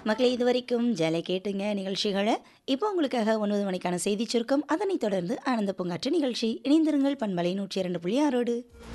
மக்களே இதுவரைக்கும் ஜலை கேட்டுங்க நிகழ்ச்சிகளை இப்போ உங்களுக்காக ஒன்பது மணிக்கான செய்தி சுருக்கம் அதனைத் தொடர்ந்து ஆனந்த பூங்காற்று நிகழ்ச்சி இணைந்திருங்கள் பண்பலை நூற்றி இரண்டு புள்ளி ஆறோடு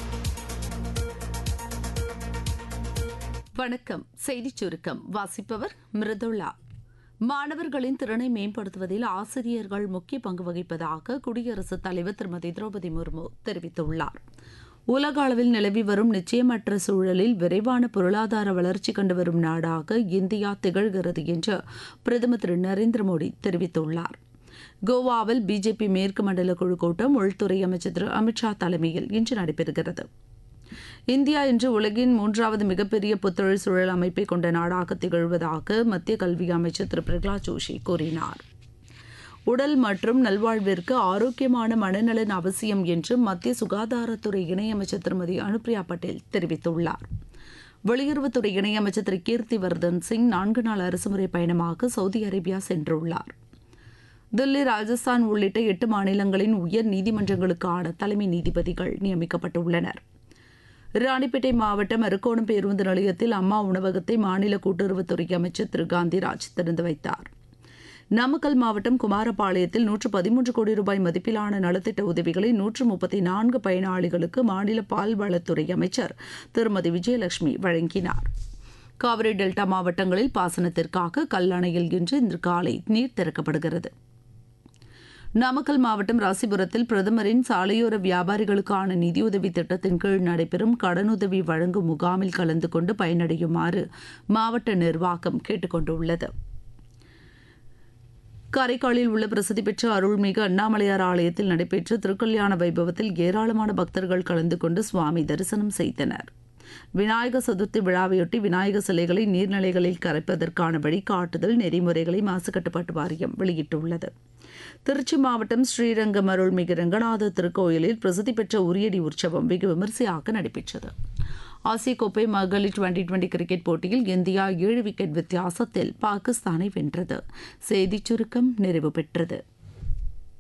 வணக்கம் செய்திச் சுருக்கம் வாசிப்பவர் மிருதுளா மாணவர்களின் திறனை மேம்படுத்துவதில் ஆசிரியர்கள் முக்கிய பங்கு வகிப்பதாக குடியரசுத் தலைவர் திருமதி திரௌபதி முர்மு தெரிவித்துள்ளார் உலக அளவில் நிலவி வரும் நிச்சயமற்ற சூழலில் விரைவான பொருளாதார வளர்ச்சி கண்டு வரும் நாடாக இந்தியா திகழ்கிறது என்று பிரதமர் திரு நரேந்திர மோடி தெரிவித்துள்ளார் கோவாவில் பிஜேபி மேற்கு மண்டல குழு கூட்டம் உள்துறை அமைச்சர் திரு அமித்ஷா தலைமையில் இன்று நடைபெறுகிறது இந்தியா இன்று உலகின் மூன்றாவது மிகப்பெரிய புத்தொழில் சூழல் அமைப்பை கொண்ட நாடாக திகழ்வதாக மத்திய கல்வி அமைச்சர் திரு பிரகலாத் ஜோஷி கூறினார் உடல் மற்றும் நல்வாழ்விற்கு ஆரோக்கியமான மனநலன் அவசியம் என்று மத்திய சுகாதாரத்துறை இணையமைச்சர் திருமதி அனுப்ரியா பட்டேல் தெரிவித்துள்ளார் வெளியுறவுத்துறை இணையமைச்சர் திரு கீர்த்தி வர்தன் சிங் நான்கு நாள் அரசுமுறை பயணமாக சவுதி அரேபியா சென்றுள்ளார் தில்லி ராஜஸ்தான் உள்ளிட்ட எட்டு மாநிலங்களின் உயர் நீதிமன்றங்களுக்கான தலைமை நீதிபதிகள் நியமிக்கப்பட்டுள்ளனர் ராணிப்பேட்டை மாவட்டம் அரக்கோணம் பேருந்து நிலையத்தில் அம்மா உணவகத்தை மாநில கூட்டுறவுத்துறை அமைச்சர் திரு காந்திராஜ் திறந்து வைத்தார் நாமக்கல் மாவட்டம் குமாரபாளையத்தில் நூற்று பதிமூன்று கோடி ரூபாய் மதிப்பிலான நலத்திட்ட உதவிகளை நூற்று முப்பத்தி நான்கு பயனாளிகளுக்கு மாநில பால்வளத்துறை அமைச்சர் திருமதி விஜயலட்சுமி வழங்கினார் காவிரி டெல்டா மாவட்டங்களில் பாசனத்திற்காக கல்லணையில் இன்று இன்று காலை நீர் திறக்கப்படுகிறது நாமக்கல் மாவட்டம் ராசிபுரத்தில் பிரதமரின் சாலையோர வியாபாரிகளுக்கான நிதியுதவி திட்டத்தின் கீழ் நடைபெறும் கடனுதவி வழங்கும் முகாமில் கலந்து கொண்டு பயனடையுமாறு மாவட்ட நிர்வாகம் கேட்டுக் கொண்டுள்ளது காரைக்காலில் உள்ள பிரசித்தி பெற்ற அருள்மிகு அண்ணாமலையார் ஆலயத்தில் நடைபெற்ற திருக்கல்யாண வைபவத்தில் ஏராளமான பக்தர்கள் கலந்து கொண்டு சுவாமி தரிசனம் செய்தனர் விநாயகர் சதுர்த்தி விழாவையொட்டி விநாயகர் சிலைகளை நீர்நிலைகளில் கரைப்பதற்கான வழிகாட்டுதல் நெறிமுறைகளை மாசு கட்டுப்பாட்டு வாரியம் வெளியிட்டுள்ளது திருச்சி மாவட்டம் ஸ்ரீரங்கம் அருள்மிகு ரங்கநாத திருக்கோயிலில் பிரசித்தி பெற்ற உரியடி உற்சவம் வெகு விமரிசையாக நடைபெற்றது ஆசிய கோப்பை மகளிர் டுவெண்டி டுவெண்டி கிரிக்கெட் போட்டியில் இந்தியா ஏழு விக்கெட் வித்தியாசத்தில் பாகிஸ்தானை வென்றது செய்திச் சுருக்கம் நிறைவு பெற்றது